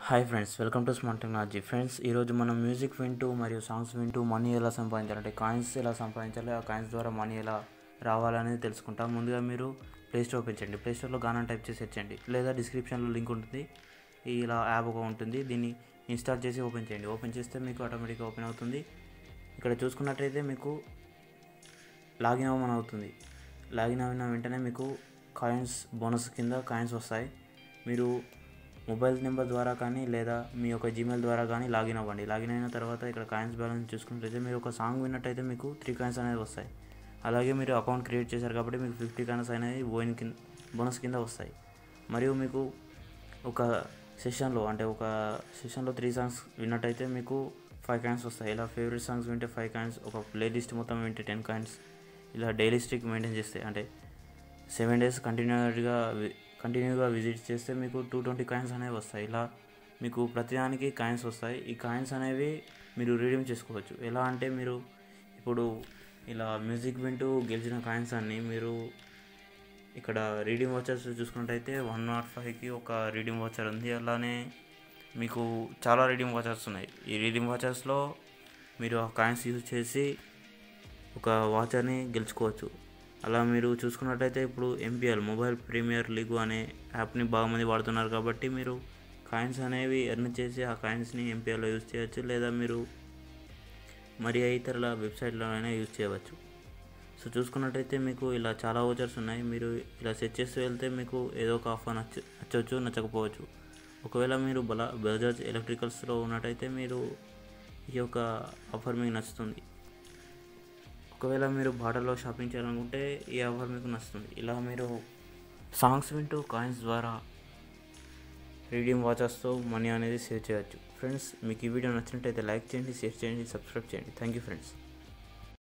hi friends welcome to smart technology friends ఈరోజు మనం music వింటూ మరియు సాంగ్స్ వింటూ మనీ ఎలా సంపాదించాలి అంటే కాయిన్స్ ఎలా సంపాదించాలి ఆ కాయిన్స్ ద్వారా మనీ ఎలా రావాలనేది తెలుసుకుంటాం ముందుగా మీరు ప్లే స్టోర్ ఓపెన్ చేయండి ప్లే స్టోర్లో గానా టైప్ చేసి వచ్చేయండి లేదా డిస్క్రిప్షన్లో లింక్ ఉంటుంది ఇలా యాప్ ఒక ఉంటుంది దీన్ని ఇన్స్టాల్ చేసి ఓపెన్ చేయండి ఓపెన్ చేస్తే మీకు ఆటోమేటిక్గా ఓపెన్ అవుతుంది ఇక్కడ చూసుకున్నట్లయితే మీకు లాగిన్ అవ్వమని అవుతుంది లాగిన్ అయిన వెంటనే మీకు కాయిన్స్ బోనస్ కింద కాయిన్స్ వస్తాయి మీరు మొబైల్ నెంబర్ ద్వారా కానీ లేదా మీ యొక్క జీమెయిల్ ద్వారా కానీ లాగిన్ అవ్వండి లాగిన్ అయిన తర్వాత ఇక్కడ కాయిన్స్ బ్యాలెన్స్ చూసుకున్నట్లయితే మీరు ఒక సాంగ్ విన్నట్టయితే మీకు త్రీ కాయిన్స్ అనేది వస్తాయి అలాగే మీరు అకౌంట్ క్రియేట్ చేశారు కాబట్టి మీకు ఫిఫ్టీ కాయిన్స్ అనేది బోయిన్ కింద బోనస్ కింద వస్తాయి మరియు మీకు ఒక సెషన్లో అంటే ఒక సెషన్లో త్రీ సాంగ్స్ విన్నట్టయితే మీకు ఫైవ్ కాయిన్స్ వస్తాయి ఇలా ఫేవరెట్ సాంగ్స్ వింటే ఫైవ్ కాయిన్స్ ఒక ప్లేలిస్ట్ మొత్తం వింటే టెన్ కాయిన్స్ ఇలా డైలీ స్ట్రిక్ మెయింటైన్ చేస్తే అంటే సెవెన్ డేస్ కంటిన్యూగా కంటిన్యూగా విజిట్ చేస్తే మీకు టూ ట్వంటీ కాయిన్స్ అనేవి వస్తాయి ఇలా మీకు ప్రతిదానికి కాయిన్స్ వస్తాయి ఈ కాయిన్స్ అనేవి మీరు రీడీమ్ చేసుకోవచ్చు ఎలా అంటే మీరు ఇప్పుడు ఇలా మ్యూజిక్ వింటూ గెలిచిన కాయిన్స్ అన్ని మీరు ఇక్కడ రీడింగ్ వాచర్స్ చూసుకున్నట్టయితే వన్ నాట్ ఫైవ్కి ఒక రీడింగ్ వాచర్ ఉంది అలానే మీకు చాలా రీడింగ్ వాచర్స్ ఉన్నాయి ఈ రీడింగ్ వాచర్స్లో మీరు ఆ కాయిన్స్ యూజ్ చేసి ఒక వాచర్ని గెలుచుకోవచ్చు అలా మీరు చూసుకున్నట్టయితే ఇప్పుడు ఎంపీఎల్ మొబైల్ ప్రీమియర్ లీగ్ అనే యాప్ని బాగా మంది వాడుతున్నారు కాబట్టి మీరు కాయిన్స్ అనేవి ఎర్న్ చేసి ఆ కాయిన్స్ని ఎంపీఎల్లో యూజ్ చేయవచ్చు లేదా మీరు మరి ఇతరుల వెబ్సైట్లో అయినా యూజ్ చేయవచ్చు సో చూసుకున్నట్టయితే మీకు ఇలా చాలా ఓచర్స్ ఉన్నాయి మీరు ఇలా సెట్ చేస్తూ వెళ్తే మీకు ఏదో ఒక ఆఫర్ నచ్చ నచ్చవచ్చు నచ్చకపోవచ్చు ఒకవేళ మీరు బలా బజాజ్ ఎలక్ట్రికల్స్లో ఉన్నట్టయితే మీరు ఈ యొక్క ఆఫర్ మీకు నచ్చుతుంది ఒకవేళ మీరు బాటలో షాపింగ్ చేయాలనుకుంటే ఈ ఆఫర్ మీకు నచ్చుతుంది ఇలా మీరు సాంగ్స్ వింటూ కాయిన్స్ ద్వారా రీడింగ్ వాచర్స్తో మనీ అనేది సేవ్ చేయవచ్చు ఫ్రెండ్స్ మీకు ఈ వీడియో నచ్చినట్టయితే లైక్ చేయండి షేర్ చేయండి సబ్స్క్రైబ్ చేయండి థ్యాంక్ యూ ఫ్రెండ్స్